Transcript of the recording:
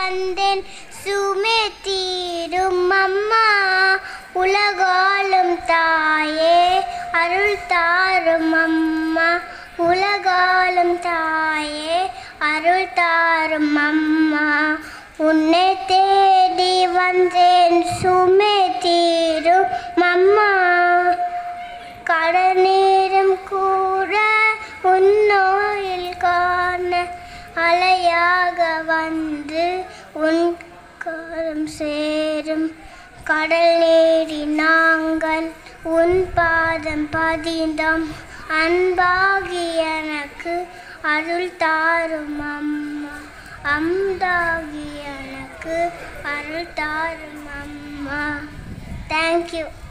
வந்தேன் சுமே தீரும் அம்மா உலகாலும் தாயே அருள் தாரும் அம்மா உலகாலும் தாயே அருள் தாரும் அம்மா உன்னை தேடி வந்தேன் சுமே தீரும் அம்மா கடநீரம் கூற உன்னோயில் காண அலையாக வந்து உன் கரம் சேரும் கடல் நீரி நாங்கள் உன் பாதம் பதிந்தோம் அன்பாகி எனக்கு அருள் தாரும் அம்மா அம்தாகி எனக்கு அருள் தாரும் அம்மா தேங்க்யூ